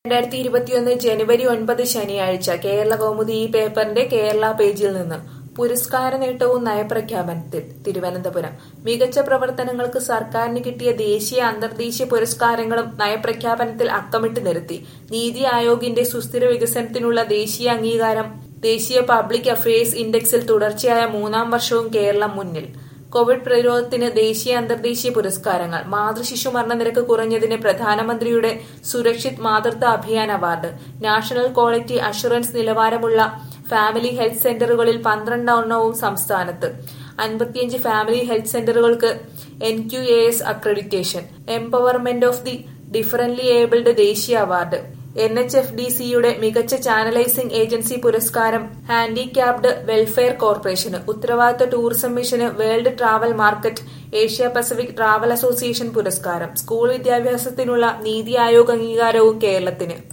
രണ്ടായിരത്തി ഇരുപത്തിയൊന്ന് ജനുവരി ഒൻപത് ശനിയാഴ്ച കേരള കൗമുദി ഈ പേപ്പറിന്റെ കേരള പേജിൽ നിന്ന് പുരസ്കാര നേട്ടവും നയപ്രഖ്യാപനത്തിൽ തിരുവനന്തപുരം മികച്ച പ്രവർത്തനങ്ങൾക്ക് സർക്കാരിന് കിട്ടിയ ദേശീയ അന്തർദേശീയ പുരസ്കാരങ്ങളും നയപ്രഖ്യാപനത്തിൽ അക്കമിട്ട് നിരത്തി നീതി ആയോഗിന്റെ സുസ്ഥിര വികസനത്തിനുള്ള ദേശീയ അംഗീകാരം ദേശീയ പബ്ലിക് അഫയേഴ്സ് ഇൻഡെക്സിൽ തുടർച്ചയായ മൂന്നാം വർഷവും കേരളം മുന്നിൽ കോവിഡ് പ്രതിരോധത്തിന് ദേശീയ അന്തർദേശീയ പുരസ്കാരങ്ങൾ മാതൃശിശു മരണനിരക്ക് കുറഞ്ഞതിന് പ്രധാനമന്ത്രിയുടെ Surakshit Matritva Abhiyan award national quality assurance നിലവാരമുള്ള ഫാമിലി ഹെൽത്ത് സെന്ററുകളിൽ പന്ത്രണ്ടെണ്ണവും സംസ്ഥാനത്ത് അൻപത്തിയഞ്ച് ഫാമിലി ഹെൽത്ത് സെന്ററുകൾക്ക് N Q A S accreditation empowerment of the differently abled ദേശീയ award N H F D സിയുടെ മികച്ച ചാനലൈസിംഗ് ഏജൻസി പുരസ്കാരം ഹാൻഡിക്യാപ്ഡ് വെൽഫെയർ കോർപ്പറേഷന് ഉത്തരവാദിത്ത ടൂറിസം മിഷന് World Travel Market Asia Pacific Travel Association പുരസ്കാരം സ്കൂൾ വിദ്യാഭ്യാസത്തിനുള്ള നീതി ആയോഗ് അംഗീകാരവും കേരളത്തിന്